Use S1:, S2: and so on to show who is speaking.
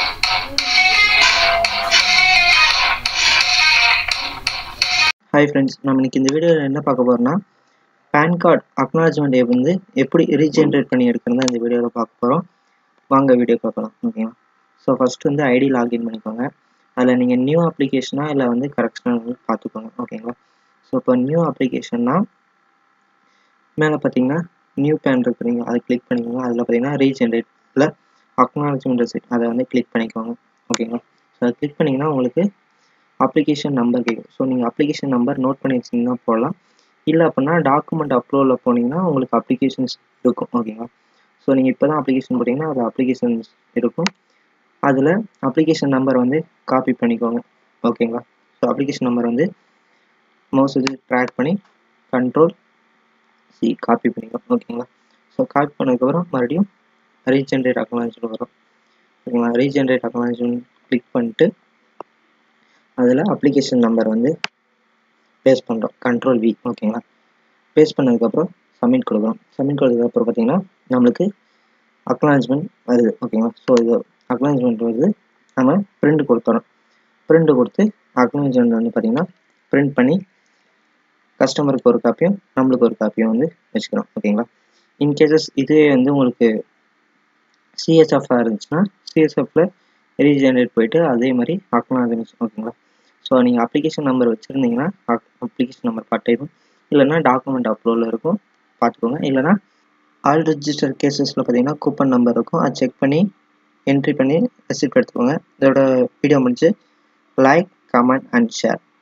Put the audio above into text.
S1: hi friends நம்ம இன்னைக்கு இந்த வீடியோவில் என்ன பார்க்க போகிறோம்னா பேன் கார்டு அக்னாலஜ்மெண்ட் வந்து எப்படி ரீஜென்ரேட் பண்ணி எடுக்கிறது இந்த வீடியோவில் பார்க்க போகிறோம் வாங்க வீடியோ பார்க்கலாம் ஓகேங்களா ஸோ ஃபஸ்ட்டு வந்து ஐடி லாகின் பண்ணிக்கோங்க அதில் நீங்கள் நியூ அப்ளிகேஷனாக இல்லை வந்து கரெக்ஷனாக வந்து பார்த்துக்கோங்க ஓகேங்களா ஸோ இப்போ நியூ அப்ளிகேஷன்னா மேலே பார்த்தீங்கன்னா நியூ பேன் இருக்குறீங்க அதை கிளிக் பண்ணிக்கோங்க அதில் பார்த்தீங்கன்னா ரீஜென்ரேட்டில் அக்னாலஜ்மெண்ட் ரெசிட் அதை வந்து கிளிக் பண்ணிக்கோங்க ஓகேங்களா ஸோ அதை கிளிக் பண்ணிங்கன்னா உங்களுக்கு அப்ளிகேஷன் நம்பர் கேட்கும் ஸோ நீங்கள் அப்ளிகேஷன் நம்பர் நோட் பண்ணி வச்சிங்கன்னா போடலாம் இல்லை அப்படின்னா டாக்குமெண்ட் அப்லோடில் போனீங்கன்னா உங்களுக்கு அப்ளிகேஷன்ஸ் இருக்கும் ஓகேங்களா ஸோ நீங்கள் இப்போ தான் அப்ளிகேஷன் போட்டிங்கன்னா அது அப்ளிகேஷன்ஸ் இருக்கும் அதில் அப்ளிகேஷன் நம்பர் வந்து காப்பி பண்ணிக்கோங்க ஓகேங்களா ஸோ அப்ளிகேஷன் நம்பர் வந்து மவுஸ் வச்சு ட்ராக் பண்ணி கண்ட்ரோல் சி காப்பி பண்ணிக்கோங்க ஓகேங்களா ஸோ காப்பி பண்ணதுக்கப்புறம் மறுபடியும் ரீஜென்ரேட் அக்கௌண்ட் வரும் ஓகேங்களா ரீஜென்ரேட் அக்கௌண்ட் கிளிக் பண்ணிட்டு அதில் அப்ளிகேஷன் நம்பர் வந்து பேஸ்ட் பண்ணுறோம் கண்ட்ரோல் வி ஓகேங்களா பேஸ்ட் பண்ணதுக்கப்புறம் சப்மிட் கொடுக்குறோம் சப்மிட் கொடுத்ததுக்கப்புறம் பார்த்தீங்கன்னா நம்மளுக்கு அக்னாலஜ்மெண்ட் வருது ஓகேங்களா ஸோ இது அக்னாலஜ்மெண்ட் வருது நம்ம பிரிண்ட் கொடுத்துறோம் பிரிண்ட் கொடுத்து அக்னாலஜ்மெண்ட் வந்து பார்த்திங்கன்னா பிரிண்ட் பண்ணி கஸ்டமருக்கு ஒரு காப்பியும் நம்மளுக்கு ஒரு காப்பியும் வந்து வச்சுக்கிறோம் ஓகேங்களா இன்கேசஸ் இதுவே வந்து உங்களுக்கு சிஎஸ்எஃப்ஆக இருந்துச்சுன்னா சிஎஸ்எஃப்பில் ரீஜெனரேட் போயிட்டு அதே மாதிரி அக்னாலஜ்மெண்ட் ஓகேங்களா ஸோ நீங்கள் அப்ளிகேஷன் நம்பர் வச்சுருந்தீங்கன்னா அப்ளிகேஷன் நம்பர் பார்ட் இல்லைன்னா டாக்குமெண்ட் அப்லோடில் இருக்கும் பார்த்துக்கோங்க இல்லைனா ஆல் ரிஜிஸ்டர் கேசஸில் பார்த்தீங்கன்னா கூப்பன் நம்பர் இருக்கும் அதை செக் பண்ணி என்ட்ரி பண்ணி ரெசிப்ட் எடுத்துக்கோங்க இதோட வீடியோ முடிஞ்சு லைக் கமெண்ட் அண்ட் ஷேர்